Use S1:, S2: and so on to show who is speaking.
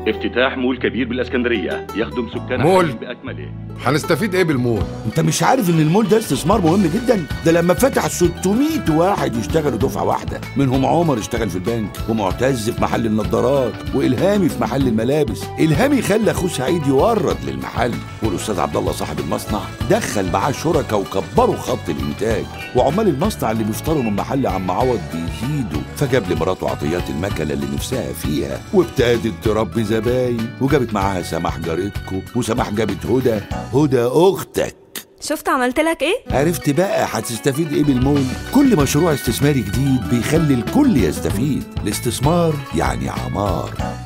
S1: افتتاح مول كبير بالاسكندريه يخدم سكان
S2: مول.
S1: حلب باكمله
S2: هنستفيد ايه بالمول
S3: انت مش عارف ان المول ده استثمار مهم جدا ده لما فتح 600 واحد يشتغلوا دفعه واحده منهم عمر اشتغل في البنك ومعتز في محل النظارات والهامي في محل الملابس الهامي خلى اخوه سعيد يورد للمحل والاستاذ عبد الله صاحب المصنع دخل معاه شركاء وكبروا خط الانتاج وعمال المصنع اللي بيفطروا من محل عم عوض بيزيدوا فجاب لمراته عطيات المكنه اللي نفسها فيها وابتدت تربي زباين وجابت معاها سماح جارتكو وسماح جابت هدى هدى اختك
S4: شفت عملت لك ايه؟
S3: عرفت بقى هتستفيد ايه بالمول كل مشروع استثماري جديد بيخلي الكل يستفيد الاستثمار يعني عمار